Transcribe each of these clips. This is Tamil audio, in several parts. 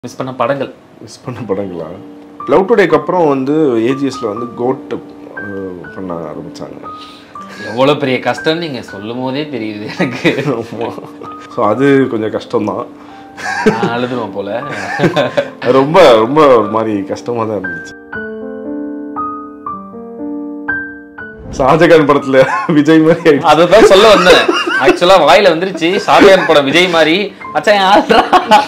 மிஸ் பண்ண படங்கள் மிஸ் பண்ண படங்களா லவ் டுடேக்கு அப்புறம் வந்து ஏஜிஎஸ்ல வந்து கோட் பண்ண ஆரம்பிச்சாங்க எவ்வளோ பெரிய கஷ்டம்னு நீங்கள் சொல்லும் போதே தெரியுது எனக்கு ஸோ அது கொஞ்சம் கஷ்டம்தான் நான் அழுதுருவேன் போல அது ரொம்ப ரொம்ப ஒரு மாதிரி கஷ்டமாக தான் இருந்துச்சு ஷாஜகான் படத்துல விஜய் மாதிரி ஆயிடுச்சு. அதை தான் சொல்ல வந்தேன் ஆக்சுவலாக வாயில வந்துருச்சு ஷாஜகான் படம் விஜய் மாதிரி மச்சான் யாருடா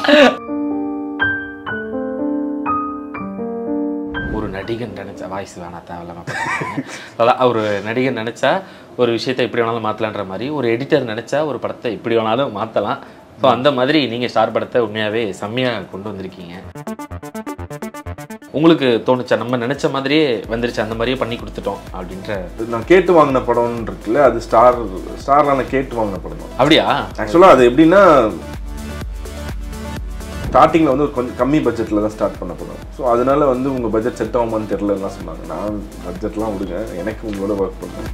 ஒரு நடிகன் நினைச்சா வாய்ஸ் வேணா தேவையில்லாம பேசுறேன். அதான் ஒரு நடிகன் நினைச்சா ஒரு விஷயத்தை எப்படி வேணாலும் மாத்தலான்ற மாதிரி ஒரு எடிட்டர் நினைச்சா ஒரு படத்தை எப்படி வேணாலும் மாத்தலாம் ஸோ அந்த மாதிரி நீங்க ஸ்டார் படத்தை உண்மையாவே செம்மையா கொண்டு வந்திருக்கீங்க உங்களுக்கு தோணுச்சா நம்ம நினைச்ச மாதிரியே வந்துருச்சு அந்த மாதிரியே பண்ணி கொடுத்துட்டோம் அப்படின்ற நான் கேட்டு வாங்கின படம் இருக்குல்ல அது ஸ்டார் ஸ்டார்ல நான் கேட்டு வாங்கின படம் தான் அப்படியா ஆக்சுவலாக அது எப்படின்னா ஸ்டார்டிங்கில் வந்து ஒரு கொஞ்சம் கம்மி பட்ஜெட்டில் தான் ஸ்டார்ட் பண்ண போனோம் ஸோ அதனால வந்து உங்கள் பட்ஜெட் செட் ஆகுமான்னு தெரிலலாம் சொன்னாங்க நான் பட்ஜெட்லாம் விடுங்க எனக்கு உங்களோட ஒர்க் பண்ணேன்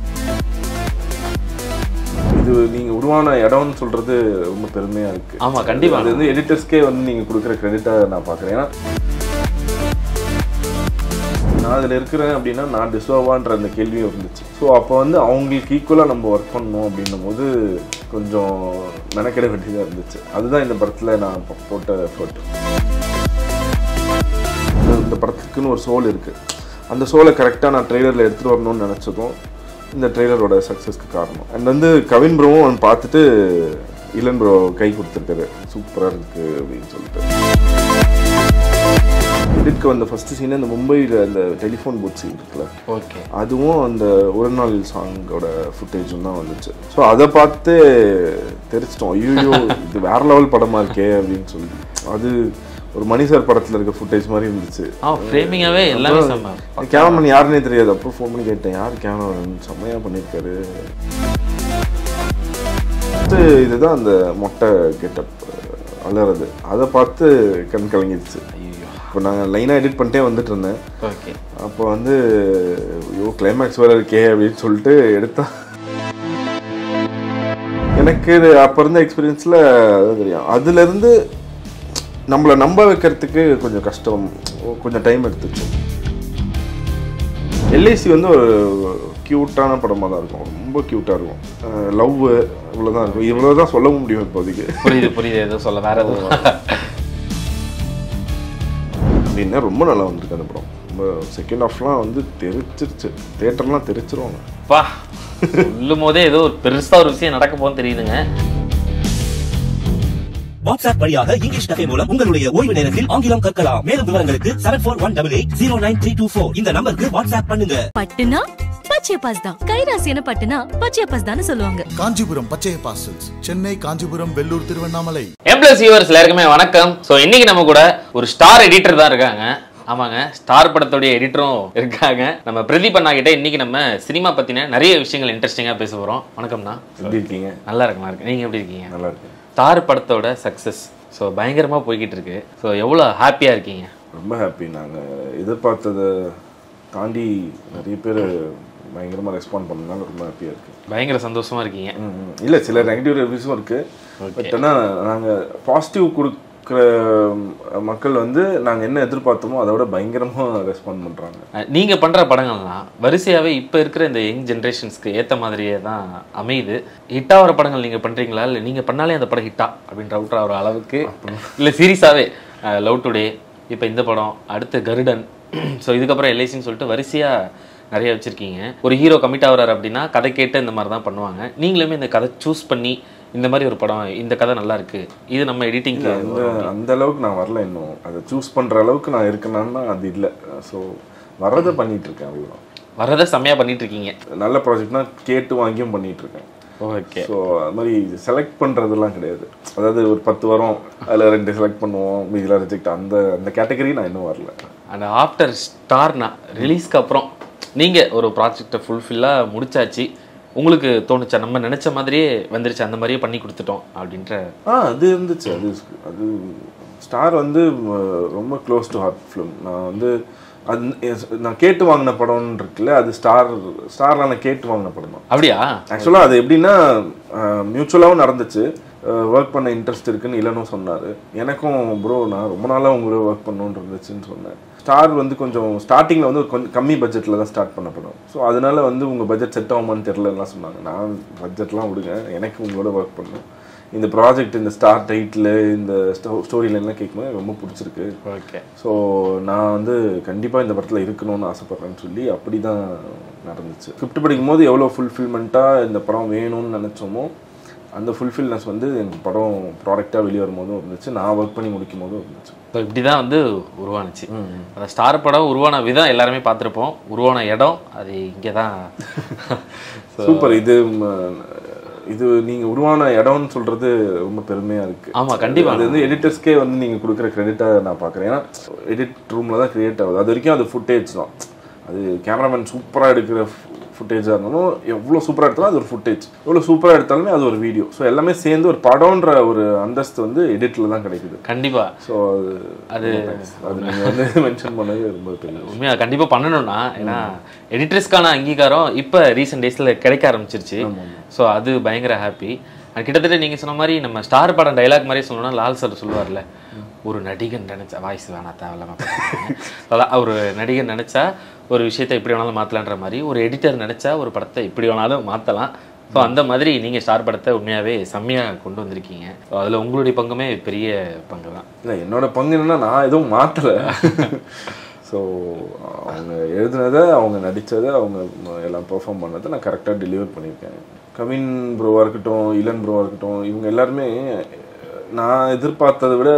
இது நீங்கள் உருவான இடம்னு சொல்கிறது ரொம்ப பெருமையாக இருக்குது ஆமா கண்டிப்பா அது வந்து எடிட்டர்ஸ்க்கே வந்து நீங்கள் கொடுக்குற கிரெடிட்டாக நான் பார்க்குறேன் ஏன்னா நான் அதில் இருக்கிறேன் அப்படின்னா நான் டிசர்வான்ற அந்த கேள்வியும் இருந்துச்சு ஸோ அப்போ வந்து அவங்களுக்கு ஈக்குவலாக நம்ம ஒர்க் பண்ணணும் அப்படின்னும் போது கொஞ்சம் மெனக்கிட வேண்டியதாக இருந்துச்சு அதுதான் இந்த படத்தில் நான் போ- போட்ட எஃபர்ட் இந்த படத்துக்குன்னு ஒரு சோல் இருக்குது அந்த சோலை கரெக்டாக நான் ட்ரெய்லரில் எடுத்துகிட்டு வரணும்னு நினச்சதும் இந்த ட்ரெய்லரோட சக்ஸஸ்க்கு காரணம் அண்ட் வந்து கவின் ப்ரோவும் அவன் பார்த்துட்டு இளன் ப்ரோ கை கொடுத்துருக்காரு சூப்பராக இருக்குது அப்படின்னு சொல்லிட்டு எடிட்க்கு வந்த ஃபர்ஸ்ட் சீன் அந்த மும்பையில் அந்த டெலிஃபோன் பூத் சீன் இருக்குல்ல ஓகே அதுவும் அந்த ஒரு நாள் சாங்கோட ஃபுட்டேஜும் தான் வந்துச்சு ஸோ அதை பார்த்து தெரிச்சிட்டோம் ஐயோ இது வேற லெவல் படமா இருக்கே அப்படின்னு சொல்லி அது ஒரு மணி சார் படத்தில் இருக்க ஃபுட்டேஜ் மாதிரி இருந்துச்சு ஆ ஃப்ரேமிங்காவே எல்லாமே செம்ம கேமராமேன் யாருன்னே தெரியாது அப்போ ஃபோன் பண்ணி கேட்டேன் யார் கேமராமேன் செம்மையாக பண்ணியிருக்காரு அடுத்து இதுதான் அந்த மொட்டை கெட்டப் அலறது அதை பார்த்து கண் கலங்கிடுச்சு ஐயோ இப்போ நாங்கள் லைனாக எடிட் பண்ணிட்டே வந்துட்டு இருந்தேன் ஓகே அப்போ வந்து ஐயோ கிளைமேக்ஸ் வேறு இருக்கே அப்படின்னு சொல்லிட்டு எடுத்தா எனக்கு இது அப்போ இருந்த எக்ஸ்பீரியன்ஸில் அதான் தெரியும் அதுலேருந்து நம்மளை நம்ப வைக்கிறதுக்கு கொஞ்சம் கஷ்டம் கொஞ்சம் டைம் எடுத்துச்சு எல்ஐசி வந்து ஒரு க்யூட்டான படமாக தான் இருக்கும் ரொம்ப க்யூட்டாக இருக்கும் லவ் இவ்வளோ தான் இருக்கும் இவ்வளோ தான் சொல்ல முடியும் இப்போதைக்கு புரியுது புரியுது எதுவும் சொல்ல வேற எதுவும் அப்படின்னா ரொம்ப நல்லா வந்திருக்கு அந்த படம் ரொம்ப செகண்ட் ஹாஃப்லாம் வந்து தெரிச்சிருச்சு தேட்டர்லாம் தெரிச்சிருவாங்க பா சொல்லும் போதே ஏதோ ஒரு பெருசா ஒரு விஷயம் நடக்க போகுதுன்னு தெரியுதுங்க வாட்ஸ்அப் வழியாக இங்கிலீஷ் கஃபே மூலம் உங்களுடைய ஓய்வு நேரத்தில் ஆங்கிலம் கற்கலாம் மேலும் விவரங்களுக்கு seven four one double eight zero nine three two four இந்த நம்பருக்கு வாட்ஸ்அப் பண்ணுங்க பட்டுனா பச்சையப்பாஸ் தான் கைராசியான பட்டுனா பச்சையப்பாஸ் தான் சொல்லுவாங்க காஞ்சிபுரம் பச்சைய பாசல்ஸ் சென்னை காஞ்சிபுரம் வெள்ளூர் திருவண்ணாமலை எம்ப்ளஸ் வியூவர்ஸ் எல்லாருக்குமே வணக்கம் ஸோ இன்னைக்கு நம்ம கூட ஒரு ஸ்டார் எடிட்டர் தான் இருக்காங்க ஆமாங்க ஸ்டார் படத்துடைய எடிட்டரும் இருக்காங்க நம்ம பிரதீப் அண்ணா கிட்ட இன்னைக்கு நம்ம சினிமா பத்தின நிறைய விஷயங்கள் இன்ட்ரெஸ்டிங்கா பேச போறோம் வணக்கம்ண்ணா எப்படி இருக்கீங்க நல்லா இருக்கலாம் இருக்கு நீங்க எப்படி இருக்கீங்க நல்லா இருக்கு ஸ்டார் படத்தோட சக்சஸ் ஸோ பயங்கரமா போய்கிட்டு இருக்கு ஸோ எவ்வளோ ஹாப்பியா இருக்கீங்க ரொம்ப ஹாப்பி நாங்கள் எதிர்பார்த்ததை தாண்டி நிறைய பேர் பயங்கரமாக ரெஸ்பாண்ட் பண்ணனால ரொம்ப ஹாப்பியாக இருக்கு பயங்கர சந்தோஷமா இருக்கீங்க ம், ம். இல்ல சில நெகட்டிவ் ரிவ்யூஸும் இருக்கு பட் ஆனால் நாங்கள் பாசிட்டிவ் கொடுக்குற மக்கள் வந்து நாங்கள் என்ன எதிர்பார்த்தோமோ அதை விட பயங்கரமாக ரெஸ்பாண்ட் பண்ணுறாங்க அஹ் நீங்க பண்ற படங்கள்லாம் வரிசையாவே இப்ப இருக்கிற இந்த யங் ஜென்ரேஷன்ஸ்க்கு ஏத்த மாதிரியே தான் அமையுது ஹிட் ஆகிற படங்கள் நீங்க பண்றீங்களா இல்ல நீங்க பண்ணாலே அந்த படம் ஹிட்டா அப்படின்னு அவுட் ஆகிற அளவுக்கு இல்ல சீரியஸாவே லவ் டுடே இப்ப இந்த படம் அடுத்து கருடன் ஸோ இதுக்கப்புறம் எல்ஐசின்னு சொல்லிட்டு வரிசையா நிறைய வச்சிருக்கீங்க ஒரு ஹீரோ கமிட் ஆகுறாரு அப்படின்னா கதை கேட்டு இந்த மாதிரி தான் பண்ணுவாங்க நீங்களுமே இந்த கதை சூஸ் பண்ணி இந்த மாதிரி ஒரு படம் இந்த கதை நல்லா இருக்கு இது நம்ம எடிட்டிங்க்கு அந்த அந்த அளவுக்கு நான் வரல இன்னும் அதை சூஸ் பண்ணுற அளவுக்கு நான் இருக்கேன்னா அது இல்லை ஸோ வர்றதை பண்ணிட்டு இருக்கேன் அவ்வளோதான் வரதை செம்மையா பண்ணிட்டு இருக்கீங்க நல்ல ப்ராஜெக்ட்னா கேட்டு வாங்கியும் பண்ணிட்டு இருக்கேன் ஓகே ஸோ அது மாதிரி செலக்ட் பண்ணுறதுலாம் கிடையாது அதாவது ஒரு பத்து வாரம் அதில் ரெண்டு செலக்ட் பண்ணுவோம் மீதிலாம் ரிஜெக்ட் அந்த அந்த கேட்டகரி நான் இன்னும் வரல அந்த ஆஃப்டர் ஸ்டார்னா ரிலீஸ்க்கு அப்புறம் நீங்கள் ஒரு ப்ராஜெக்டை ஃபுல்ஃபில்லாக முடிச்சாச்சு உங்களுக்கு தோணுச்சா நம்ம நினச்ச மாதிரியே வந்துருச்சு அந்த மாதிரியே பண்ணி கொடுத்துட்டோம் அப்படின்ற ஆ அது இருந்துச்சு அது அது ஸ்டார் வந்து ம, ரொம்ப க்ளோஸ் டு ஹார்ட் ஃபிலிம் நான் வந்து அது எஸ்- நான் கேட்டு வாங்கின படம் இருக்குல்ல அது ஸ்டார் ஸ்டார்ல நான் கேட்டு வாங்கின படம் தான் அப்படியா ஆக்சுவலாக அது எப்படின்னா மியூச்சுவலாகவும் நடந்துச்சு ஒர்க் பண்ண இன்ட்ரெஸ்ட் இருக்குன்னு இளனும் சொன்னார் எனக்கும் ப்ரோ நான் ரொம்ப நாளாக உங்களோட ஒர்க் பண்ணணுன்னு இருந்துச்சுன்னு சொன்னேன் ஸ்டார் வந்து கொஞ்சம் ஸ்டார்டிங்கில் வந்து ஒரு கொஞ்சம் கம்மி பட்ஜெட்டில் தான் ஸ்டார்ட் பண்ண படம் ஸோ அதனால வந்து உங்கள் பட்ஜெட் செட் ஆகுமான்னு தெரிலலாம் சொன்னாங்க நான் பட்ஜெட்லாம் விடுங்க எனக்கு உங்களோட ஒர்க் பண்ணணும் இந்த ப்ராஜெக்ட் இந்த ஸ்டார் டைட்டில் இந்த ஸ்டோரி லைன்லாம் கேட்கும்போது எனக்கு ரொம்ப பிடிச்சிருக்கு ஓகே ஸோ நான் வந்து கண்டிப்பாக இந்த படத்தில் இருக்கணும்னு ஆசைப்பட்றேன்னு சொல்லி அப்படி தான் நடந்துச்சு ஸ்கிரிப்ட் படிக்கும்போது எவ்வளோ ஃபுல்ஃபில்மெண்ட்டாக இந்த படம் வேணும்னு நினச்சோமோ அந்த ஃபுல்ஃபில்னஸ் வந்து எனக்கு படம் ப்ராடக்டாக வெளியே வரும்போதும் இருந்துச்சு நான் ஒர்க் பண்ணி முடிக்கும் போதும் இருந்துச்சு ஸோ இப்படி தான் வந்து உருவானுச்சு அந்த ஸ்டார் படம் உருவான விதம் எல்லாருமே பார்த்துருப்போம் உருவான இடம் அது இங்கே தான் சூப்பர் இது ம, இது நீங்க உருவான இடம்னு சொல்றது ரொம்ப பெருமையா இருக்கு ஆமா, கண்டிப்பா. அது வந்து எடிட்டர்ஸ்க்கே வந்து நீங்க கொடுக்குற கிரெடிட்டா நான் பாக்குறேன் ஏன்னா எடிட் ரூம்ல தான் கிரியேட் ஆகுது அது வரைக்கும் அது ஃபுட்டேஜ் தான் அது கேமராமேன் சூப்பரா எடுக்கிற ஃபுட்டேஜாக இருந்தாலும் எவ்வளோ சூப்பராக எடுத்தாலும் அது ஒரு ஃபுட்டேஜ் எவ்வளோ சூப்பராக எடுத்தாலுமே அது ஒரு வீடியோ ஸோ எல்லாமே சேர்ந்து ஒரு படம்ன்ற ஒரு அந்தஸ்து வந்து எடிட்டில் தான் கிடைக்குது கண்டிப்பா ஸோ அது அது நீங்கள் வந்து மென்ஷன் பண்ணது ரொம்ப பெரிய உண்மையா கண்டிப்பா பண்ணணும்னா ஏன்னா எடிட்டர்ஸ்க்கான அங்கீகாரம் இப்போ ரீசெண்ட் டேஸ்ல கிடைக்க ஆரம்பிச்சிருச்சு ஸோ அது பயங்கர ஹாப்பி கிட்டத்தட்ட நீங்க சொன்ன மாதிரி நம்ம ஸ்டார் படம் டைலாக் மாதிரி சொல்லணும்னா லால் சார் சொல்லுவார்ல ஒரு நடிகன் நினைச்சா வாய்ஸ் வேணா தேவையில்லாம பேசாதீங்க. அதான் ஒரு நடிகன் நினைச்சா ஒரு விஷயத்தை எப்படி வேணாலும் மாத்தலான்ற மாதிரி ஒரு எடிட்டர் நினைச்சா ஒரு படத்தை எப்படி வேணாலும் மாத்தலாம் ஸோ அந்த மாதிரி நீங்க ஸ்டார் படத்தை உண்மையாவே செம்மையா கொண்டு வந்திருக்கீங்க So அதுல உங்களுடைய பங்குமே பெரிய பங்கு தான் இல்லை என்னோட பங்கு என்னன்னா நான் எதுவும் மாற்றலை ஸோ அவங்க எழுதுனதை அவங்க நடித்ததை அவங்க ம- எல்லாம் பெர்ஃபார்ம் பண்ணதை நான் கரெக்டாக டெலிவர் பண்ணியிருக்கேன் கவின் ப்ரோவாக இருக்கட்டும் இளன் ப்ரோவாக இருக்கட்டும் இவங்க எல்லாருமே நான் எதிர்பார்த்ததை விட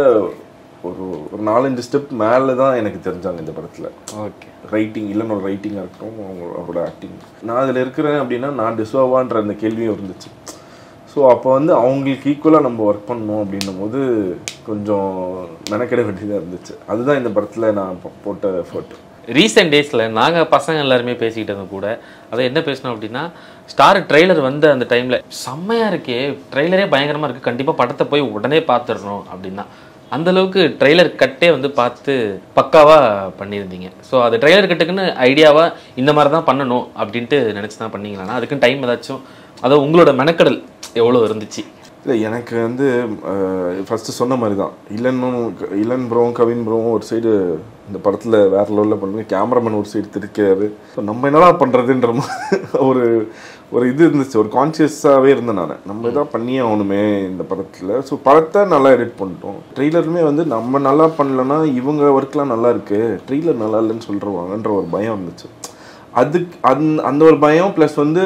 ஒரு ஒரு நாலஞ்சு ஸ்டெப் மேலே தான் எனக்கு தெரிஞ்சாங்க இந்த படத்தில் ஓகே ரைட்டிங் இல்லைன்னோட ரைட்டிங்காக இருக்கட்டும் அவங்க அவரோட ஆக்டிங் நான் அதில் இருக்கிறேன் அப்படின்னா நான் டிசர்வான்ற அந்த கேள்வியும் இருந்துச்சு ஸோ அப்போ வந்து அவங்களுக்கு ஈக்குவலாக நம்ம ஒர்க் பண்ணணும் அப்படின்னும் போது கொஞ்சம் மெனக்கெட வேண்டியதாக இருந்துச்சு அதுதான் இந்த படத்தில் நான் போ- போட்ட எஃபர்ட் ரீசெண்ட் டேஸில் நாங்கள் பசங்க எல்லாருமே பேசிக்கிட்டு இருந்தோம் கூட அதை என்ன பேசினோம் அப்படின்னா ஸ்டார் ட்ரெய்லர் வந்த அந்த டைமில் செம்மையாக இருக்கே ட்ரெய்லரே பயங்கரமாக இருக்குது கண்டிப்பாக படத்தை போய் உடனே பார்த்துடணும் அப்படின்னா அந்த அளவுக்கு ட்ரெய்லர் கட்டே வந்து பார்த்து பக்காவாக பண்ணியிருந்தீங்க ஸோ அது ட்ரெய்லர் கட்டுக்குன்னு ஐடியாவாக இந்த மாதிரி தான் பண்ணணும் அப்படின்ட்டு நினச்சி தான் பண்ணீங்களாண்ணா அதுக்குன்னு டைம் ஏதாச்சும் அதாவது உங்களோட மெனக்கடல் எவ்வளோ இருந்துச்சு இல்லை எனக்கு வந்து ஃபஸ்ட்டு சொன்ன மாதிரி தான் இளனும் இளன் ப்ரோவும் கவின் ப்ரோவும் ஒரு சைடு இந்த படத்தில் வேற லெவலில் பண்ணுங்க கேமராமேன் ஒரு சைடு திருக்காரு ஸோ நம்ம என்னடா பண்ணுறதுன்ற மாதிரி ஒரு ஒரு இது இருந்துச்சு ஒரு கான்சியஸாகவே இருந்தேன் நான் நம்ம இதான் பண்ணியே ஆகணுமே இந்த படத்தில் ஸோ படத்தை நல்லா எடிட் பண்ணிட்டோம் ட்ரெய்லருமே வந்து நம்ம நல்லா பண்ணலன்னா இவங்க ஒர்க்லாம் நல்லா இருக்கு ட்ரெய்லர் நல்லா இல்லைன்னு சொல்லிருவாங்கன்ற ஒரு பயம் இருந்துச்சு அதுக்கு அந் அந்த ஒரு பயம் ப்ளஸ் வந்து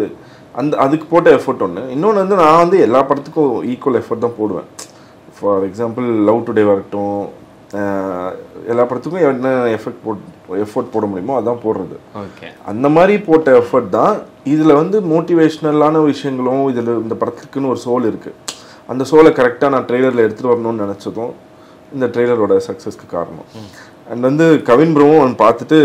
அந்த அதுக்கு போட்ட எஃபர்ட் ஒன்று இன்னொன்று வந்து நான் வந்து எல்லா படத்துக்கும் ஈக்குவல் எஃபர்ட் தான் போடுவேன் ஃபார் எக்ஸாம்பிள் லவ் டுடே வரட்டும் அஹ் எல்லா படத்துக்கும் என்ன எஃபெக்ட் போட் எஃபர்ட் போட முடியுமோ அதான் போடுறது ஓகே அந்த மாதிரி போட்ட எஃபர்ட் தான் இதில் வந்து மோட்டிவேஷ்னலான விஷயங்களும் இதில் இந்த படத்துக்குன்னு ஒரு சோல் இருக்குது அந்த சோலை கரெக்டாக நான் ட்ரெய்லரில் எடுத்துகிட்டு வரணும்னு நினச்சதும் இந்த ட்ரெய்லரோட சக்ஸஸ்க்கு காரணம் அண்ட் வந்து கவின் ப்ரோவும் பார்த்துட்டு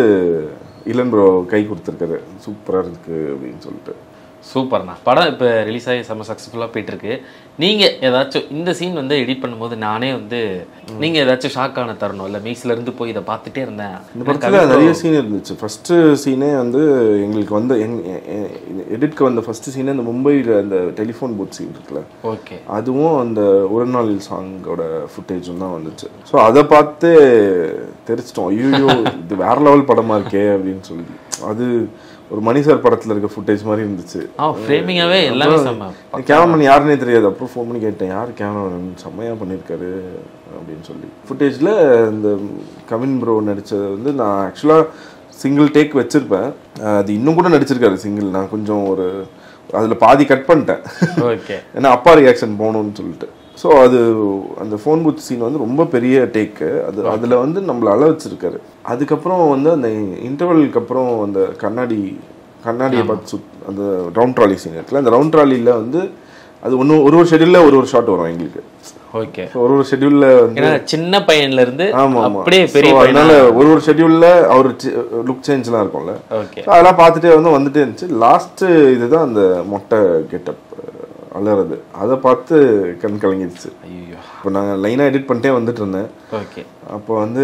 இளன் ப்ரோ கை கொடுத்துருக்காரு சூப்பராக இருக்கு அப்படின்னு சொல்லிட்டு சூப்பர்ண்ணா படம் இப்போ ரிலீஸ் ஆகி செம்ம சக்ஸஸ்ஃபுல்லாக போயிட்டு இருக்கு நீங்கள் ஏதாச்சும் இந்த சீன் வந்து எடிட் பண்ணும்போது நானே வந்து நீங்கள் ஏதாச்சும் ஷாக் ஆன தரணும் இல்லை மீஸ்ல இருந்து போய் இதை பார்த்துட்டே இருந்தேன் இந்த படத்தில் நிறைய சீன் இருந்துச்சு ஃபஸ்ட்டு சீனே வந்து எங்களுக்கு வந்து எங் எடிட்க்கு வந்த ஃபஸ்ட்டு சீனே இந்த மும்பையில் அந்த டெலிஃபோன் பூத் சீன் இருக்குல்ல ஓகே அதுவும் அந்த ஒரு நாளில் சாங்கோட ஃபுட்டேஜும் தான் வந்துச்சு ஸோ அதை பார்த்து தெரிச்சிட்டோம் ஐயோ இது வேற லெவல் படமா இருக்கே அப்படின்னு சொல்லி அது ஒரு மணி சார் படத்தில் இருக்க ஃபுட்டேஜ் மாதிரி இருந்துச்சு ஆ ஃப்ரேமிங்காகவே எல்லாமே செம்ம கேமராமேன் யாருன்னே தெரியாது அப்புறம் ஃபோன் பண்ணி கேட்டேன் யார் கேமராமேன் செம்மையாக பண்ணியிருக்காரு அப்படின்னு சொல்லி ஃபுட்டேஜில் இந்த கவின் ப்ரோ நடித்தது வந்து நான் ஆக்சுவலாக சிங்கிள் டேக் வச்சுருப்பேன் அது இன்னும் கூட நடிச்சிருக்காரு சிங்கிள் நான் கொஞ்சம் ஒரு அதில் பாதி கட் பண்ணிட்டேன் ஓகே ஏன்னா அப்பா ரியாக்ஷன் போகணும்னு சொல்லிட்டு ஸோ அது அந்த ஃபோன் பூத் சீன் வந்து ரொம்ப பெரிய டேக்கு அது அதில் வந்து நம்மள அள வச்சிருக்காரு அதுக்கப்புறம் வந்து அந்த இன்டர்வலுக்கு அப்புறம் அந்த கண்ணாடி கண்ணாடியை பார்த்து சுத் அந்த ரவுண்ட் ட்ராலி சீன் இருக்குல்ல அந்த ரவுண்ட் ட்ராலியில் வந்து அது ஒன்று ஒரு ஒரு ஷெடியூலில் ஒரு ஒரு ஷாட் வரும் எங்களுக்கு ஓகே So ஒரு ஒரு ஷெடியூலில் வந்து ஏன்னா சின்ன பையன்ல இருந்து ஆமா ஆமா அப்படியே பெரிய So, பையனா அதனால ஒரு ஒரு ஷெட்யூல்ல அவர் லுக் சேஞ்ச்லாம் இருக்கும்ல ஓகே So, அதெல்லாம் பார்த்துட்டே வந்து வந்துட்டே இருந்துச்சு லாஸ்ட் இதுதான் அந்த மொட்டை கெட்டப் அலறது அதை பார்த்து கண் கலங்கிடுச்சு ஐயோ இப்போ நாங்கள் லைனாக எடிட் பண்ணிட்டே வந்துட்டு இருந்தேன் ஓகே அப்போ வந்து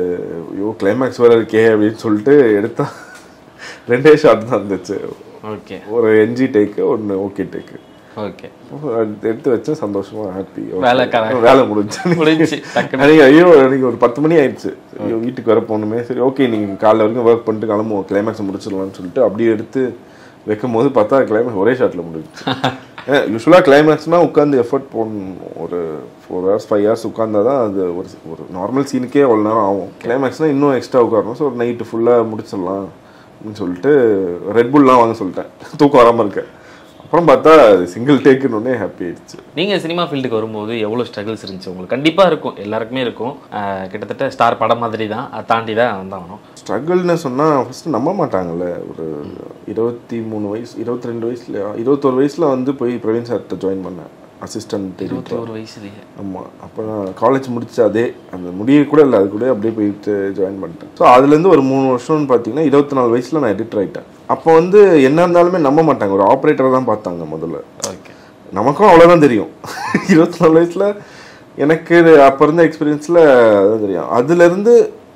ஐயோ கிளைமேக்ஸ் வேற இருக்கே அப்படின்னு சொல்லிட்டு எடுத்தா ரெண்டே ஷாட் தான் இருந்துச்சு ஓகே ஒரு என்ஜி டேக்கு ஒன்று ஓகே டேக்கு ஓகே அது எடுத்து வச்சேன் சந்தோஷமா ஹாப்பி வேலை கர- வேலை முடிஞ்சு முடிஞ்சுச்சு. டக்குனு. அன்னைக்கு ஐயோ அன்னைக்கு ஒரு பத்து மணி ஆயிடுச்சு ஐயோ வீட்டுக்கு வர போகணுமே சரி ஓகே நீங்க காலைல வரைக்கும் ஒர்க் பண்ணிட்டு கிளம்புவோம் கிளைமேக்ஸ் முடிச்சிடலாம்னு சொல்லிட்டு அப்படியே எடுத்து வைக்கும் போது பார்த்தா கிளைமேக்ஸ் ஒரே ஷாட்ல முடிஞ்சுச்சு யூஸ்வலாக கிளைமேக்ஸ்னா உட்காந்து எஃபர்ட் போடணும் ஒரு ஃபோர் ஹவர்ஸ் ஃபைவ் ஹவர்ஸ் உட்காந்தா தான் அது ஒரு ஒரு நார்மல் சீனுக்கே அவ்வளோ நேரம் ஆகும் கிளைமேக்ஸ்னா இன்னும் எக்ஸ்ட்ரா உட்காரணும் ஸோ நைட்டு ஃபுல்லாக முடிச்சிடலாம் அப்படின்னு சொல்லிட்டு ரெட் புல்லாம் வாங்க சொல்லிட்டேன் தூக்கம் வராமல் இருக்க அப்புறம் பார்த்தா சிங்கிள் டேக்குன்னு ஹாப்பி ஆயிடுச்சு நீங்க சினிமா ஃபீல்டுக்கு வரும்போது எவ்வளவு ஸ்ட்ரகிள்ஸ் இருந்துச்சு உங்களுக்கு கண்டிப்பா இருக்கும் எல்லாருக்குமே இருக்கும் ஆஹ் கிட்டத்தட்ட ஸ்டார் படம் மாதிரி தான் அதை தாண்டி தான் வந்தாகணும் ஸ்ட்ரகிள்னு சொன்னால் ஃபஸ்ட்டு நம்ப மாட்டாங்கல்ல ஒரு இருபத்தி மூணு வயசு இருபத்தி ரெண்டு வயசுல இருபத்தொரு வயசில் வந்து போய் பிரவீன் சார்கிட்ட ஜாயின் பண்ணேன் அசிஸ்டன்ட் இருபத்தி ஒரு வயசுலயே ஆமாம் அப்போ நான் காலேஜ் முடிச்சு அதே அந்த முடிய கூட இல்லை அது கூட அப்படியே போயிட்டு ஜாயின் பண்ணிட்டேன் ஸோ அதுலேருந்து ஒரு மூணு வருஷம்னு பார்த்தீங்கன்னா இருபத்தி நாலு வயசில் நான் எடிட்டர் ஆகிட்டேன் அப்போ வந்து என்ன இருந்தாலுமே நம்ப மாட்டாங்க ஒரு ஆப்ரேட்டரை தான் பார்த்தாங்க முதல்ல ஓகே நமக்கும் அவ்வளோதான் தெரியும் இருபத்தி நாலு வயசில் எனக்கு அப்போ இருந்த எக்ஸ்பீரியன்ஸில் அதான் தெரியும் அதுலேருந்து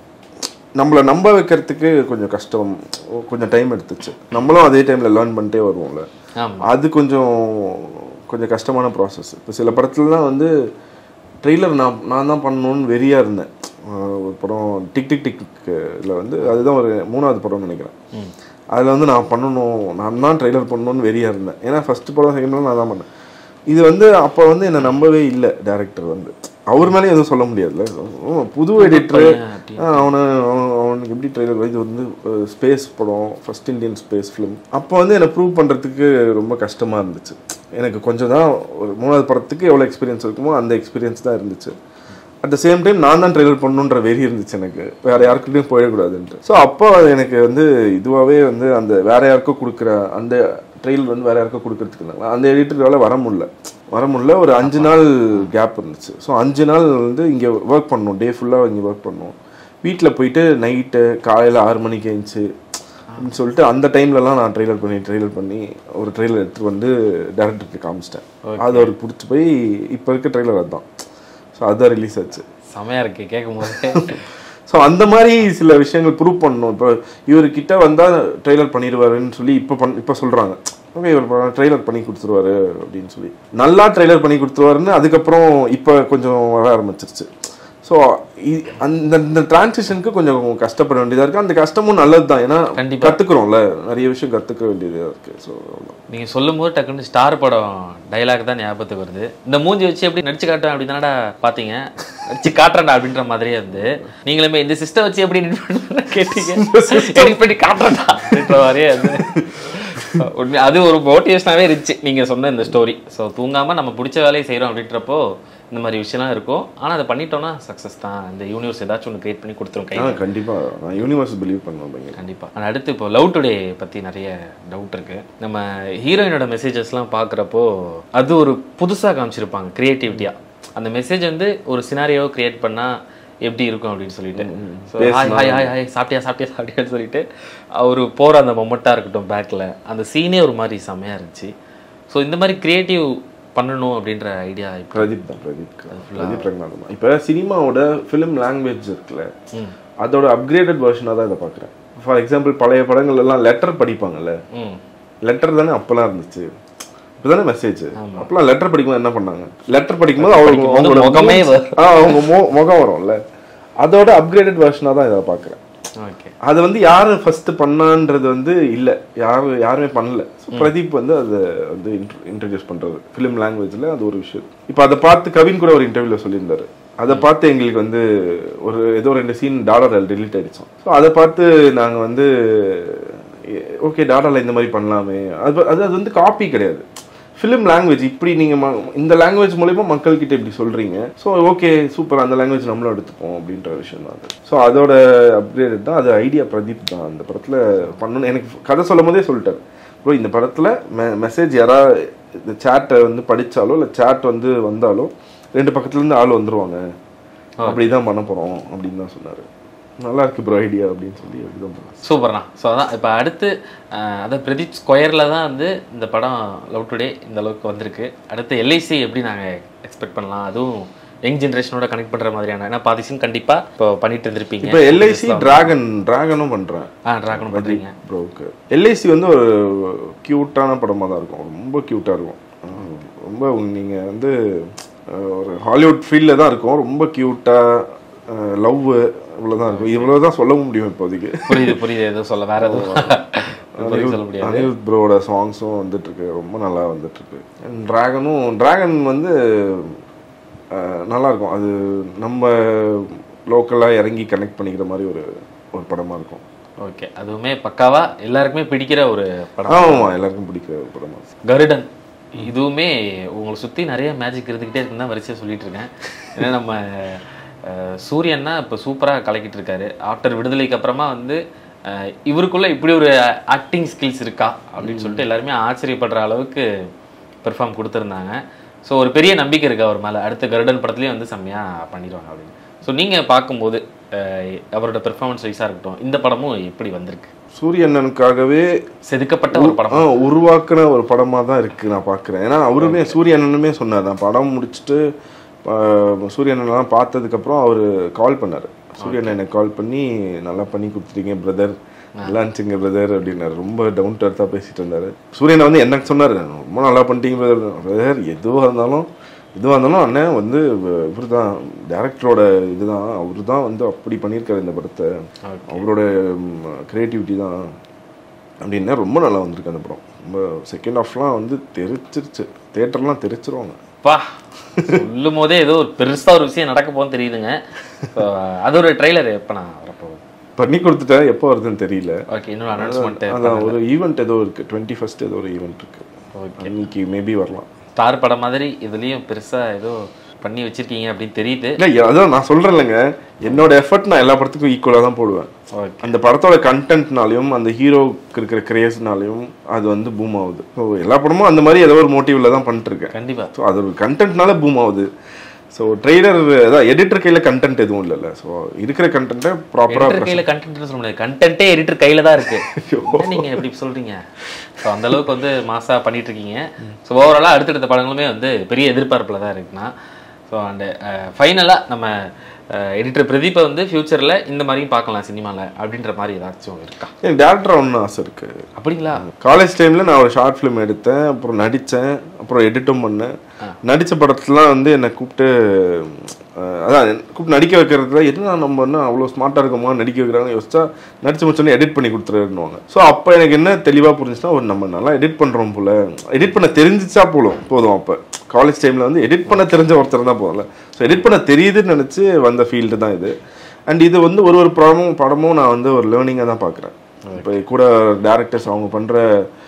நம்மளை நம்ப வைக்கிறதுக்கு கொஞ்சம் கஷ்டம் கொஞ்சம் டைம் எடுத்துச்சு நம்மளும் அதே டைமில் லேர்ன் பண்ணிட்டே வருவோம்ல ஆமா அது கொஞ்சம் கொஞ்சம் கஷ்டமான ப்ராசஸ் இப்போ சில படத்துலலாம் வந்து ட்ரெய்லர் நான் நான் தான் பண்ணணும்னு வெறியாக இருந்தேன் ஆஹ் ஒரு படம் டிக் டிக் டிக் இதில் வந்து அதுதான் ஒரு மூணாவது படம்னு நினைக்கிறேன் அதில் வந்து நான் பண்ணணும் நான் தான் ட்ரெய்லர் பண்ணணும்னு வெறியாக இருந்தேன் ஏன்னா ஃபஸ்ட்டு படம் செகண்ட் படம் நான் தான் பண்ணேன் இது வந்து அப்போ வந்து என்னை நம்பவே இல்லை டேரக்டர் வந்து அவர் மேலே எதுவும் சொல்ல முடியாதுல்ல ஓ, புது எடிட்டர் அவனை அவன் அவனுக்கு எப்படி ட்ரெய்லர் இது வந்து ஸ்பேஸ் படம் ஃபர்ஸ்ட் இந்தியன் ஸ்பேஸ் ஃபிலிம் அப்போ வந்து என்னை ப்ரூவ் பண்ணுறதுக்கு ரொம்ப கஷ்டமாக இருந்துச்சு எனக்கு கொஞ்சம் தான் ஒரு மூணாவது படத்துக்கு எவ்வளோ எக்ஸ்பீரியன்ஸ் இருக்குமோ அந்த எக்ஸ்பீரியன்ஸ் தான் இருந்துச்சு அட் த சேம் டைம் நான் தான் ட்ரெய்லர் பண்ணணுன்ற வெறி இருந்துச்சு எனக்கு வேற யாருக்கிட்டையும் போயிடக்கூடாதுன்ட்டு ஸோ அப்போ அது எனக்கு வந்து இதுவாகவே வந்து அந்த வேற யாருக்கோ கொடுக்குற அந்த ட்ரெயில் வந்து வேற யாருக்கோ கொடுக்கறதுக்கு இருந்தாங்க அந்த எடிட்டரால வர முடியல வர முடியல ஒரு அஞ்சு நாள் கேப் இருந்துச்சு ஸோ அஞ்சு நாள் வந்து இங்கே ஒர்க் பண்ணணும் டே ஃபுல்லாக இங்கே ஒர்க் பண்ணணும் வீட்டில் போயிட்டு நைட்டு காலையில் ஆறு மணிக்கு எழுந்துச்சு அப்படின்னு சொல்லிட்டு அந்த டைம்லலாம் நான் ட்ரெய்லர் பண்ணி ட்ரெய்லர் பண்ணி ஒரு ட்ரெய்லர் எடுத்துட்டு வந்து டேரக்டருக்கு காமிச்சிட்டேன் அது அவருக்கு பிடிச்சி போய் இப்போ இருக்க ட்ரெய்லர் அதுதான் ஸோ அதுதான் ரிலீஸ் ஆச்சு செமையா இருக்கு கேட்கும் போது ஸோ அந்த மாதிரி சில விஷயங்கள் ப்ரூவ் பண்ணணும் இப்போ இவர்கிட்ட வந்தால் ட்ரெய்லர் பண்ணிடுவாருன்னு சொல்லி இப்போ பண் இப்போ சொல்கிறாங்க ஓகே இவர் ட்ரெய்லர் பண்ணி கொடுத்துருவாரு அப்படின்னு சொல்லி நல்லா ட்ரெய்லர் பண்ணி கொடுத்துருவாருன்னு அதுக்கப்புறம் இப்போ கொஞ்சம் வர ஆரம்பிச்சிருச்சு ஸோ அந்த இந்த டிரான்சிஷனுக்கு கொஞ்சம் கஷ்டப்பட வேண்டியதாக இருக்குது அந்த கஷ்டமும் நல்லது தான் ஏன்னா கண்டிப்பா. கற்றுக்குறோம்ல நிறைய விஷயம் கற்றுக்க வேண்டியதாக இருக்குது ஸோ நீங்க சொல்லும் போது டக்குன்னு ஸ்டார் படம் டைலாக் தான் ஞாபகத்துக்கு வருது இந்த மூஞ்சி வச்சு எப்படி நடிச்சு காட்டுவேன் அப்படி தானடா பாத்தீங்க நடிச்சு காட்டுறேன்டா அப்படின்ற மாதிரியே இருந்து நீங்களுமே இந்த சிஸ்டம் வச்சு எப்படி edit பண்றேன்னு கேட்டீங்க edit பண்ணி காட்டுறேன்டா அப்படின்ற மாதிரியே அது உண்மை அது ஒரு மோட்டிவேஷனாவே இருந்துச்சு நீங்க சொன்ன இந்த ஸ்டோரி ஸோ தூங்காம நம்ம பிடிச்ச வேலையை செய்றோம் அப்படின்றப்போ இந்த மாதிரி விஷயம்லாம் இருக்கும் ஆனா அதை பண்ணிட்டோம்னா சக்ஸஸ் தான் இந்த யூனிவர்ஸ் ஏதாச்சும் ஒன்று கிரியேட் பண்ணி கொடுத்துரும் கை ஆ கண்டிப்பாக நான் யூனிவர்ஸ் பிலீவ் பண்ணுவேன் பயங்கர கண்டிப்பா ஆனா அடுத்து இப்போ லவ் டுடே பத்தி நிறைய டவுட் இருக்கு நம்ம ஹீரோயினோட மெசேஜஸ்லாம் பார்க்குறப்போ அது ஒரு புதுசா காமிச்சிருப்பாங்க கிரியேட்டிவிட்டியா அந்த மெசேஜ் வந்து ஒரு சினாரியோ கிரியேட் பண்ணா எப்படி இருக்கும் அப்படின்னு சொல்லிட்டு So, hi hi hi hi சாப்பிட்டியா சாப்பிட்டியா சாப்பிட்டியான்னு சொல்லிட்டு அவர் போற அந்த மொமெண்ட்டாக இருக்கட்டும் பேக்கில் அந்த சீனே ஒரு மாதிரி செமையா இருந்துச்சு ஸோ இந்த மாதிரி கிரியேட்டிவ் பண்ணணும் அப்படின்ற ஐடியா இப்போ பிரதீப் தான் பிரதீப் பிரதீப் ரங்கநாதன் தான் இப்போ சினிமாவோட ஃபிலிம் லாங்குவேஜ் இருக்குல்ல அதோட அப்கிரேடட் வெர்ஷனாக தான் இதை பார்க்குறேன் ஃபார் எக்ஸாம்பிள் பழைய படங்கள் எல்லாம் லெட்டர் படிப்பாங்கல்ல ம் லெட்டர் தானே அப்பெல்லாம் இருந்துச்சு இப்பதானே மெசேஜ் அப்பெல்லாம் லெட்டர் படிக்கும்போது என்ன பண்ணாங்க லெட்டர் படிக்கும்போது அவங்க படிக்கும்போது அவங்களோட முகமே மூஞ்சி- வரும். ஆ, அவங்க மு- முகம் வரும்ல அதோட அப்கிரேடட் வெர்ஷனாக தான் இதை பார்க்குறேன் ஓகே அது வந்து யாரு ஃபர்ஸ்ட் பண்ணான்றது வந்து இல்ல யாரு யாருமே பண்ணல So, பிரதீப் வந்து அதை வந்து இன்ட்ரடியூஸ் பண்றது ஃபிலிம் லாங்குவேஜ்ல அது ஒரு விஷயம் இப்போ அதை பார்த்து கவின் கூட ஒரு இன்டர்வியூல சொல்லியிருந்தாரு அதை பார்த்து எங்களுக்கு வந்து ஒரு ஏதோ ரெண்டு சீன் டாலர் டெலிட் ஆயிடுச்சோம் ஸோ அதை பார்த்து நாங்க வந்து ஓகே டாடால இந்த மாதிரி பண்ணலாமே அது அது அது வந்து காப்பி கிடையாது ஃபிலிம் லாங்குவேஜ் இப்படி நீங்க ம- இந்த லாங்குவேஜ் மூலயமா மக்கள் கிட்ட இப்படி சொல்றீங்க ஸோ ஓகே சூப்பர் அந்த லாங்குவேஜ் நம்மளும் எடுத்துப்போம் அப்படின்ற விஷயம் தான் அது ஸோ அதோட அப்கிரேட் தான் அது ஐடியா பிரதீப் தான் அந்த படத்துல பண்ணணும் எனக்கு கதை சொல்லும் போதே சொல்லிட்டாரு ப்ரோ இந்த படத்துல மெசேஜ் யாரா இந்த சேட்டை வந்து படிச்சாலோ இல்லை சேட் வந்து வந்தாலோ ரெண்டு பக்கத்துல இருந்து ஆள் வந்துருவாங்க அப்படிதான் பண்ண போறோம் அப்படின்னு தான் சொன்னாரு நல்லா இருக்கு ப்ரோ ஐடியா அப்படின்னு சொல்லி அப்படிதான் பண்ணேன் சூப்பர்ண்ணா ஸோ அதான் இப்போ அடுத்து அஹ், அதான் பிரதீப் ஸ்கொயரில் தான் வந்து இந்த படம் லவ் டுடே இந்த அளவுக்கு வந்திருக்கு அடுத்து எல்ஐசி எப்படி நாங்கள் எக்ஸ்பெக்ட் பண்ணலாம் அதுவும் யங் ஜென்ரேஷனோட கனெக்ட் பண்ணுற மாதிரியான ஏன்னா பாதி சீன் கண்டிப்பாக இப்போ பண்ணிட்டு இருந்திருப்பீங்க இப்போ எல்ஐசி டிராகன் டிராகனும் பண்றேன் ஆ ட்ராகன் பண்ணுறீங்க ப்ரோக்கு எல்ஐசி வந்து ஒரு க்யூட்டான படமாக தான் இருக்கும் ரொம்ப க்யூட்டாக இருக்கும் ரொம்ப நீங்கள் வந்து அஹ், ஒரு ஹாலிவுட் ஃபீல்டில் தான் இருக்கும் ரொம்ப க்யூட்டாக லவ் இவ்வளோதான் இருக்கும் இவ்வளோ தான் சொல்ல முடியும் இப்போதைக்கு புரியுது புரியுது எதுவும் சொல்ல வேற எதுவும் இப்போதைக்கு சொல்ல முடியாது அனிருத் ப்ரோட சாங்ஸும் வந்துட்டு இருக்கு ரொம்ப நல்லா வந்துட்டு இருக்கு டிராகனும் டிராகன் வந்து அஹ், நல்லா இருக்கும் அது நம்ம லோக்கலாக இறங்கி கனெக்ட் பண்ணிக்கிற மாதிரி ஒரு ஒரு படமா இருக்கும் ஓகே அதுவுமே பக்காவா எல்லாருக்குமே பிடிக்கிற ஒரு படம் ஆமா எல்லாருக்கும் பிடிக்கிற ஒரு படமா இருக்கும் கருடன் இதுவுமே உங்களை சுற்றி நிறைய மேஜிக் இருந்துக்கிட்டே இருக்குன்னு தான் வரிசையாக சொல்லிட்டு இருக்கேன் ஏன்னா நம்ம அஹ், சூரியன்னா இப்போ சூப்பராக கலக்கிட்டு இருக்காரு ஆஃப்டர் விடுதலைக்கு அப்புறமா வந்து அஹ், இவருக்குள்ள இப்படி ஒரு ஆக்டிங் ஸ்கில்ஸ் இருக்கா அப்படின்னு சொல்லிட்டு எல்லாருமே ஆச்சரியப்படுற அளவுக்கு பெர்ஃபார்ம் கொடுத்துருந்தாங்க ஸோ ஒரு பெரிய நம்பிக்கை இருக்கு அவர் மேலே அடுத்த கருடன் படத்துலேயும் வந்து செம்மையாக பண்ணிடுவாங்க அப்படின்னு ஸோ நீங்கள் பார்க்கும்போது அஹ், அவரோட பெர்ஃபார்மன்ஸ் வைஸாக இருக்கட்டும் இந்த படமும் எப்படி வந்திருக்கு சூரியண்ணனுக்காகவே செதுக்கப்பட்ட ஒரு படம் ஆ, உருவாக்குன ஒரு படமா தான் இருக்கு நான் பார்க்குறேன் ஏன்னா அவருமே சூரியண்ணனுமே சொன்னார் நான் படம் முடிச்சுட்டு சூரியண்ணனெல்லாம் பார்த்ததுக்கப்புறம் அவர் கால் பண்ணார் சூரியண்ணன் எனக்கு கால் பண்ணி நல்லா பண்ணி கொடுத்துட்டீங்க பிரதர் நல்லா இருந்துச்சுங்க பிரதர் அப்படின்னாரு ரொம்ப டவுன் டு அர்த்தாக பேசிட்டு இருந்தாரு சூரியனை வந்து எனக்கு சொன்னார் ரொம்ப நல்லா பண்ணிட்டீங்க பிரதர் பிரதர் எதுவாக இருந்தாலும் எதுவாக இருந்தாலும் அண்ணன் வந்து இவர் தான் டேரக்டரோட இதுதான் அவர் தான் வந்து அப்படி பண்ணியிருக்காரு இந்த படத்தை அவரோட க்ரியேட்டிவிட்டி தான் அப்படின்னா ரொம்ப நல்லா வந்திருக்கு அந்த படம் ரொம்ப செகண்ட் ஹாஃப்லாம் வந்து தெரிச்சிருச்சு தேட்டர்லாம் தெரிச்சிருவாங்க பா சொல்லும் போதே ஏதோ ஒரு பெருசா ஒரு விஷயம் நடக்க போகுதுன்னு தெரியுதுங்க So, அது ஒரு ட்ரைலர் எப்போ நான் வரப்போகுது பண்ணி கொடுத்துட்டேன் எப்போ வருதுன்னு தெரியல ஓகே இன்னொரு அனௌன்ஸ்மெண்ட் அதான் ஒரு ஈவெண்ட் ஏதோ இருக்கு டுவெண்ட்டி ஃபர்ஸ்ட் ஏதோ ஒரு ஈவெண்ட் இருக்கு இன்னைக்கு மேபி வரலாம் ஸ்டார் படம் மாதிரி இதுலயும் பெருசா ஏதோ பண்ணி வச்சிருக்கீங்க அப்படின்னு தெரியுது இல்லை அதான் நான் சொல்றேன்லங்க என்னோட எஃபர்ட் நான் எல்லா படத்துக்கும் ஈக்குவலாக தான் போடுவேன் ஓகே அந்த படத்தோட கண்டென்ட்னாலையும் அந்த ஹீரோக்கு இருக்கிற கிரேஸ்னாலையும் அது வந்து பூம் ஆகுது ஸோ எல்லா படமும் அந்த மாதிரி ஏதோ ஒரு மோட்டிவ்ல தான் பண்ணிட்டு இருக்கேன் கண்டிப்பா ஸோ அது ஒரு கண்டென்ட்னால பூம் ஆகுது ஸோ ட்ரெய்லர் அதான் எடிட்டர் கையில் கண்டென்ட் எதுவும் இல்லைல்ல ஸோ இருக்கிற கண்டென்ட்டை எடிட்டர் ப்ராப்பராக கையில கண்டென்ட் சொல்ல முடியாது கண்டென்ட்டே எடிட்டர் கையில தான் இருக்கு என்ன நீங்க எப்படி சொல்றீங்க ஸோ அந்த அளவுக்கு வந்து மாசா பண்ணிட்டு இருக்கீங்க ஸோ ஓவராலாக அடுத்தடுத்த படங்களுமே வந்து பெரிய எதிர்பார்ப்புல தான் இருக்குன்னா ஸோ அண்டு ஃபைனலாக நம்ம எடிட்டர் பிரதீப்பை வந்து ஃபியூச்சரில் இந்த மாதிரியும் பார்க்கலாம் சினிமாவில் அப்படின்ற மாதிரி ஏதாச்சும் இருக்கா எனக்கு டேரக்டர் ஒன்று ஆசை இருக்கு அப்படிங்களா காலேஜ் டைமில் நான் ஒரு ஷார்ட் ஃபிலிம் எடுத்தேன் அப்புறம் நடித்தேன் அப்புறம் எடிட்டும் பண்ணேன் நடித்த படத்துலலாம் வந்து என்னை கூப்பிட்டு அஹ், அதான் கூப்பிட்டு நடிக்க வைக்கிறதுல என்ன நம்ம என்ன அவ்வளோ ஸ்மார்ட்டாக இருக்கோமா நடிக்க வைக்கிறாங்கன்னு யோசிச்சா நடிச்சு முடிச்சோன்னே எடிட் பண்ணி கொடுத்துருவாங்க ஸோ அப்போ எனக்கு என்ன தெளிவாக புரிஞ்சுச்சுன்னா ஒரு நம்ம நல்லா எடிட் பண்ணுறோம் போல எடிட் பண்ண தெரிஞ்சிச்சா போதும் போதும் அப்போ காலேஜ் டைமில் வந்து எடிட் பண்ண தெரிஞ்ச ஒருத்தர் தான் போதும்ல ஸோ எடிட் பண்ண தெரியுதுன்னு நினச்சி வந்த ஃபீல்டு தான் இது அண்ட் இது வந்து ஒரு ஒரு படமும் படமும் நான் வந்து ஒரு லேர்னிங்காக தான் பார்க்குறேன் இப்போ கூட டேரக்டர்ஸ் அவங்க பண்ணுற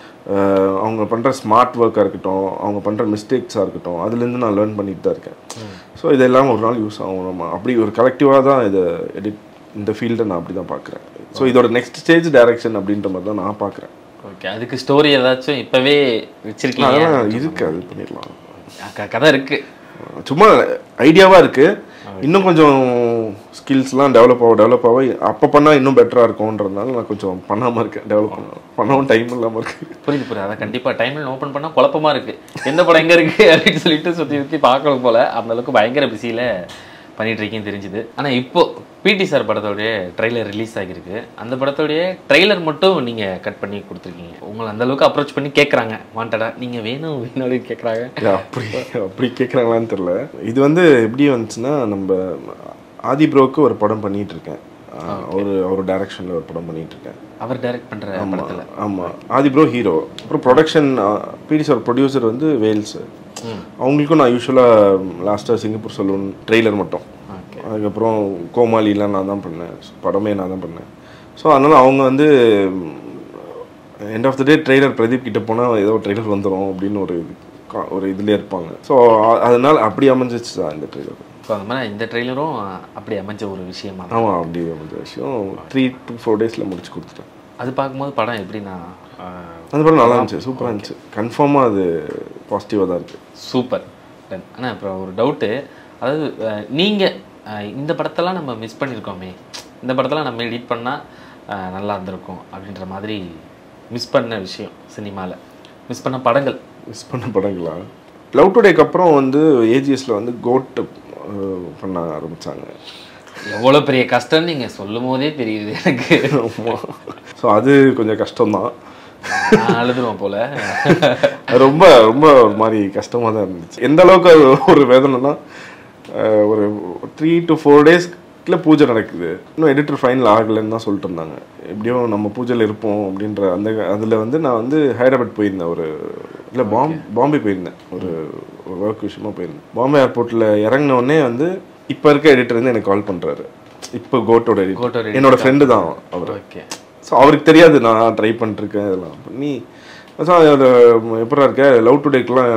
அவங்க பண்ணுற ஸ்மார்ட் ஒர்க்காக இருக்கட்டும் அவங்க பண்ணுற மிஸ்டேக்ஸாக இருக்கட்டும் அதுலேருந்து நான் லேர்ன் பண்ணிட்டு தான் இருக்கேன் ஸோ இதெல்லாம் ஒரு நாள் யூஸ் ஆகும் நம்ம அப்படி ஒரு கலெக்டிவாக தான் இதை எடிட் இந்த ஃபீல்டை நான் அப்படி தான் பார்க்குறேன் ஸோ இதோட நெக்ஸ்ட் ஸ்டேஜ் டைரக்ஷன் அப்படின்ற மாதிரி தான் நான் பார்க்குறேன் ஓகே அதுக்கு ஸ்டோரி ஏதாச்சும் இப்பவே வச்சிருக்கீங்க அதெல்லாம் இருக்கு அது பண்ணிடலாம் க- கதை இருக்கு சும்மா ஐடியாவாக இருக்கு இன்னும் கொஞ்சம் ஸ்கில்ஸ்லாம் டெவலப் ஆக டெவலப் ஆக அப்போ பண்ணால் இன்னும் பெட்டராக இருக்கும்ன்றதுனால நான் கொஞ்சம் பண்ணாமல் இருக்கேன் டெவலப் பண்ண பண்ணவும் டைம் இல்லாமல் இருக்கு புரியுது புரியுது அதான் கண்டிப்பா டைம்ல ஓப்பன் பண்ணா குழப்பமா இருக்கு எந்த படம் எங்க இருக்கு அப்படின்னு சொல்லிட்டு சுத்தி சுத்தி பார்க்கணும் போல அந்த அளவுக்கு பயங்கர பிஸியில பண்ணிட்டு இருக்கீங்கன்னு தெரிஞ்சுது ஆனா இப்போ பிடி சார் படத்தோடைய ட்ரெய்லர் ரிலீஸ் ஆகியிருக்கு அந்த படத்தோடைய ட்ரெய்லர் மட்டும் நீங்க கட் பண்ணி கொடுத்துருக்கீங்க உங்களை அந்த அளவுக்கு அப்ரோச் பண்ணி கேட்குறாங்க வாண்டடா நீங்க வேணும் வேணும் அப்படின்னு கேட்குறாங்க இல்ல, அப்படி அப்படி கேட்குறாங்களான்னு தெரில இது வந்து எப்படி வந்துச்சுன்னா நம்ம ஆதி ப்ரோக்கு ஒரு படம் பண்ணிட்டு இருக்கேன் ஆஹ் ஒரு அவர் டைரக்ஷனில் ஒரு படம் பண்ணிட்டு இருக்கேன் அவர் டைரக்ட் பண்ற படத்துல ஆமாம் ஆதி ப்ரோ ஹீரோ அப்புறம் ப்ரொடக்ஷன் பிடி சார் ப்ரொடியூசர் வந்து வேல்ஸ் அவங்களுக்கும் நான் யூஸ்வலாக லாஸ்ட்டாக சிங்கப்பூர் சலூன் ட்ரெய்லர் மட்டும் ஓகே அதுக்கப்புறம் கோமாளிலாம் நான் தான் பண்ணேன் படமே நான் தான் பண்ணேன் ஸோ அதனால் அவங்க வந்து end of the day trailer Pradeep கிட்ட போனால் ஏதோ ட்ரெய்லர் வந்துடும் அப்படின்னு ஒரு இது கா- ஒரு இதுலேயே இருப்பாங்க ஸோ அதனால் அப்படி அமைஞ்சிச்சு தான் இந்த ட்ரெய்லர் ஸோ அந்த மாதிரி இந்த ட்ரெய்லரும் அப்படி அமைஞ்ச ஒரு விஷயமா தான். ஆமாம் அப்படி அமைஞ்ச விஷயம் த்ரீ டு ஃபோர் டேஸில் முடிச்சு கொடுத்துட்டேன் அது பார்க்கும்போது படம் எப்படின்னா ஆஹ், அந்த படம் நல்லா இருந்துச்சு சூப்பராக இருந்துச்சு கன்ஃபார்மாக அது பாசிட்டிவாக தான் இருக்குது சூப்பர் டன் ஆனால் அப்புறம் ஒரு டவுட்டு அதாவது அஹ், நீங்க அஹ், இந்த படத்தெல்லாம் நம்ம மிஸ் பண்ணியிருக்கோமே இந்த படத்தெல்லாம் நம்ம எடிட் பண்ணால் நல்லா இருந்திருக்கும் அப்படின்ற மாதிரி மிஸ் பண்ண விஷயம் சினிமாவில் மிஸ் பண்ண படங்கள் மிஸ் பண்ண படங்களா லவ் டுடேக்கு அப்புறம் வந்து ஏஜிஎஸ்ல வந்து கோட் பண்ண ஆரம்பிச்சாங்க எவ்வளோ பெரிய கஷ்டம்னு நீங்கள் சொல்லும் போதே தெரியுது எனக்கு ஸோ அது கொஞ்சம் கஷ்டம்தான் நான் அழுதுருவேன் போல அது ரொம்ப ரொம்ப ஒரு மாதிரி கஷ்டமாக தான் இருந்துச்சு எந்த அளவுக்கு அது ஒரு வேதனைனா அஹ், ஒரு த்ரீ டு ஃபோர் டேஸ்க்குள்ள பூஜை நடக்குது இன்னும் எடிட்டர் ஃபைனல் ஆகலைன்னு தான் சொல்லிட்டு இருந்தாங்க எப்படியும் நம்ம பூஜையில் இருப்போம் அப்படின்ற அந்த அதில் வந்து நான் வந்து ஹைதராபாத் போயிருந்தேன் ஒரு இல்லை பாம் பாம்பே போயிருந்தேன் ஒரு ஒர்க் விஷயமா போயிருந்தேன் பாம்பே ஏர்போர்ட்டில் இறங்கின உடனே வந்து இப்போ இருக்க எடிட்டர் வந்து எனக்கு கால் பண்ணுறாரு இப்போ கோட்டோட கோட்டோட எடிட்டர் editor. என்னோட ஃப்ரெண்டு தான் அவர் ஓகே ஸோ அவருக்கு தெரியாது நான் ட்ரை பண்ணிருக்கேன் இதெல்லாம் நீ மச்சான் அது எப்படா இருக்க லவ் டுடேக்கெலாம்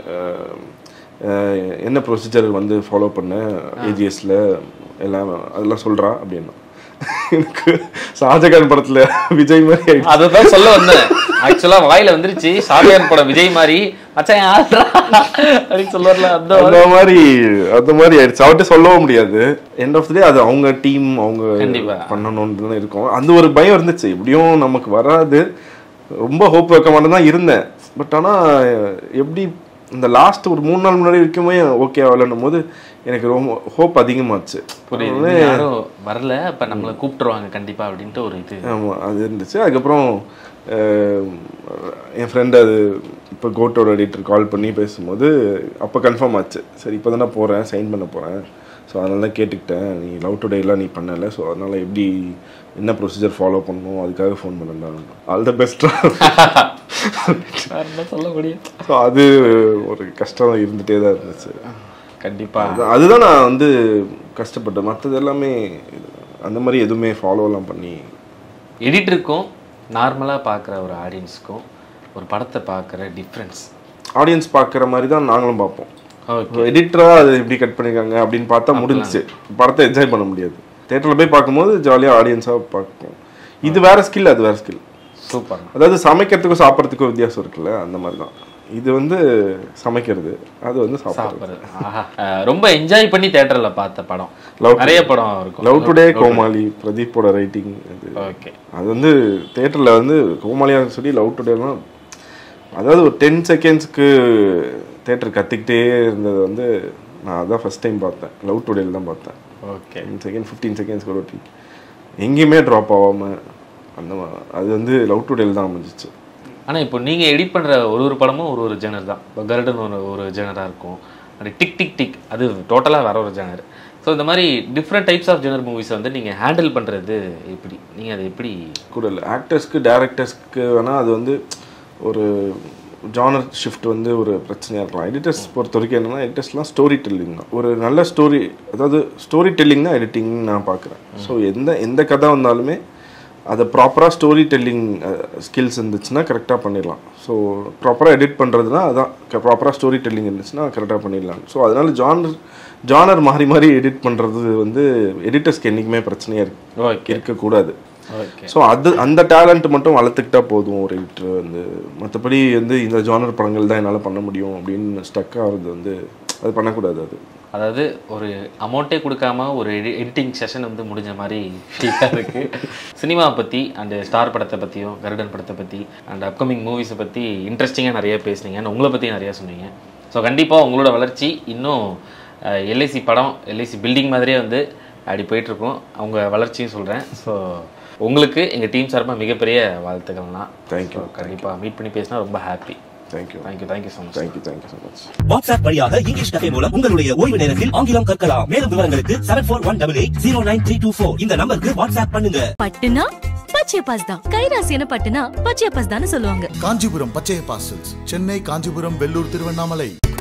என்ன ப்ரொசீஜர் வந்து ஃபாலோ பண்ண ஏஜிஎஸ்ல எல்லாம் அதெல்லாம் சொல்றா அப்படின்னா எனக்கு ஷாஜகான் படத்துல விஜய் மாதிரி ஆயிடுச்சு. அதுதான் சொல்ல வந்தேன் ஆக்சுவலா வாயில வந்துருச்சு ஷாஜகான் படம் விஜய் மாதிரி மச்சான் யாருடா அப்படின்னு சொல்லுவார்ல அந்த அந்த மாதிரி அந்த மாதிரி ஆயிடுச்சு அவர்கிட்ட சொல்லவும் முடியாது எண்ட் ஆஃப் டே அது அவங்க டீம் அவங்க கண்டிப்பா. பண்ணணும்னு தான் இருக்கும் அந்த ஒரு பயம் இருந்துச்சு எப்படியும் நமக்கு வராது ரொம்ப ஹோப் வைக்க மாட்டேன் தான் இருந்தேன் பட் ஆனா எப்படி இந்த லாஸ்ட் ஒரு மூணு நாள் முன்னாடி வரைக்குமே ஓகே ஆகலன்னும் போது எனக்கு ரொம்ப ஹோப் அதிகமாச்சு புரியுது அதனால- இது யாரும் வரல அப்ப நம்மள கூப்பிட்டுருவாங்க கண்டிப்பா அப்படின்ட்டு ஒரு இது ஆமாம் அது இருந்துச்சு அதுக்கப்புறம் அஹ், என் ஃப்ரெண்டு அது இப்போ கோட்டோட எடிட்டர் கால் பண்ணி பேசும்போது அப்போ கன்ஃபார்ம் ஆச்சு சரி இப்போ தானே போகிறேன் சைன் பண்ண போகிறேன் ஸோ அதனால தான் கேட்டுக்கிட்டேன் நீ லவ் டுடேலாம் நீ பண்ணலை ஸோ அதனால் எப்படி என்ன ப்ரொசீஜர் ஃபாலோ பண்ணணும் அதுக்காக ஃபோன் பண்ணேன் ஆல் த பெஸ்ட்டாக என்ன சொல்ல முடியும் ஸோ அது ஒரு கஷ்டம் இருந்துகிட்டே தான் இருந்துச்சு கண்டிப்பா அது- அதுதான் நான் வந்து கஷ்டப்பட்டேன் மற்றது எல்லாமே அந்த மாதிரி எதுவுமே ஃபாலோலாம் பண்ணி எடிட்டருக்கும் நார்மலா பார்க்குற ஒரு ஆடியன்ஸ்க்கும் ஒரு படத்தை பார்க்குற டிஃப்ரென்ஸ் ஆடியன்ஸ் பார்க்குற மாதிரி தான் நாங்களும் பார்ப்போம் ஓகே எடிட்டராக அது எப்படி கட் பண்ணிருக்காங்க அப்படின்னு பார்த்தா முடிஞ்சுச்சு படத்தை என்ஜாய் பண்ண முடியாது தேட்டரில் போய் பார்க்கும்போது ஜாலியாக ஆடியன்ஸாக பார்ப்போம் இது வேற ஸ்கில் அது வேற ஸ்கில் சூப்பர் அதாவது சமைக்கிறதுக்கும் சாப்பிட்றதுக்கும் வித்தியாசம் இருக்குல்ல அந்த மாதிரி தான் இது வந்து சமைக்கிறது அது வந்து சாப்பிட்றது சாப்பிட்றது ஆஹா அஹ் ரொம்ப என்ஜாய் பண்ணி தேட்டர்ல பார்த்த படம் Love நிறைய படம் இருக்கும் லவ் டுடே கோமாளி பிரதீப்போட ரைட்டிங் அது ஓகே அது வந்து தேட்டரில் வந்து கோமாளியாக சொல்லி லவ் டுடேலாம் அதாவது ஒரு டென் செகண்ட்ஸ்க்கு தேட்டர் கத்திக்கிட்டே இருந்தது வந்து நான் அதான் ஃபர்ஸ்ட் டைம் பார்த்தேன் லவ் டுடேல தான் பார்த்தேன் okay ten second fifteen seconds கூட ஒட்டி எங்கேயுமே ட்ராப் ஆகாமல் அந்த மா- அது வந்து லவ் டுடேல தான் அமைஞ்சிச்சு ஆனா இப்போ நீங்க எடிட் பண்ற ஒரு ஒரு படமும் ஒரு ஒரு ஜெனர் தான் இப்போ கருடன் ஒரு ஒரு ஜெனரா இருக்கும் அப்படி டிக் டிக் டிக் அது டோட்டலா வேற ஒரு ஜெனர் ஸோ இந்த மாதிரி different types of genre movies வந்து நீங்க ஹேண்டில் பண்றது எப்படி நீங்க அதை எப்படி கூட இல்லை ஆக்டர்ஸ்க்கு டேரக்டர்ஸ்க்கு வேணால் அது வந்து ஒரு ஜானர் ஷிஃப்ட் வந்து ஒரு பிரச்சனையாக இருக்கலாம் எடிட்டர்ஸ் பொறுத்த வரைக்கும் என்னன்னா எடிட்டர்ஸ்லாம் ஸ்டோரி டெல்லிங் தான் ஒரு நல்ல ஸ்டோரி அதாவது ஸ்டோரி டெல்லிங் தான் எடிட்டிங் நான் பார்க்குறேன் ஸோ எந்த எந்த கதை வந்தாலுமே அதை ப்ராப்பராக ஸ்டோரி டெல்லிங் ஸ்கில்ஸ் இருந்துச்சுன்னா கரெக்டாக பண்ணிடலாம் ஸோ ப்ராப்பராக எடிட் பண்ணுறதுனா அதான் ப்ராப்பராக ஸ்டோரி டெல்லிங் இருந்துச்சுன்னா கரெக்டாக பண்ணிடலாம் ஸோ அதனால ஜானர் ஜானர் மாறி மாறி எடிட் பண்ணுறது வந்து எடிட்டர்ஸ்க்கு என்றைக்குமே பிரச்சனையாக இருக்கு ஓகே இருக்கக்கூடாது ஓகே ஸோ அது அந்த டேலண்ட் மட்டும் வளர்த்துக்கிட்டா போதும் ஒரு எடிட்டர் வந்து மற்றபடி வந்து இந்த ஜானர் படங்கள் தான் என்னால் பண்ண முடியும் அப்படின்னு ஸ்டக் ஆகிறது வந்து அது பண்ணக்கூடாது அது அதாவது ஒரு அமௌண்ட்டே கொடுக்காம ஒரு எடிட்டிங் செஷன் வந்து முடிஞ்ச மாதிரி ஃபீலாக இருக்கு சினிமாவை பற்றி அண்ட் ஸ்டார் படத்தை பற்றியும் கருடன் படத்தை பற்றி அண்ட் அப்கமிங் மூவிஸை பற்றி இன்ட்ரெஸ்டிங்காக நிறைய பேசுனீங்க and உங்களை பற்றி நிறைய சொன்னீங்க ஸோ கண்டிப்பாக உங்களோட வளர்ச்சி இன்னும் எல்ஐசி படம் எல்ஐசி பில்டிங் மாதிரியே வந்து அப்படி போயிட்டுருக்கும் அவங்க வளர்ச்சியும் சொல்கிறேன் ஸோ உங்களுக்கு எங்கள் டீம் சார்பாக மிகப்பெரிய வாழ்த்துக்கள்லாம் Thank you. கண்டிப்பாக மீட் பண்ணி பேசினா ரொம்ப happy thank you thank you thank you so much thank you thank you so much WhatsApp வழியாக இங்கிலீஷ் கஃபே மூலம் உங்களுடைய ஓய்வு நேரத்தில் ஆங்கிலம் கற்கலாம் மேலும் விவரங்களுக்கு seven four one double eight zero nine three two four இந்த நம்பருக்கு வாட்ஸ்அப் பண்ணுங்க பட்டுனா பச்சையப்பாஸ் தான் கைராசியான பட்டுனா பச்சையப்பாஸ் தானே சொல்லுவாங்க காஞ்சிபுரம் பச்சைய பாசல்ஸ் சென்னை காஞ்சிபுரம் வெள்ளூர் திருவண்ணாமலை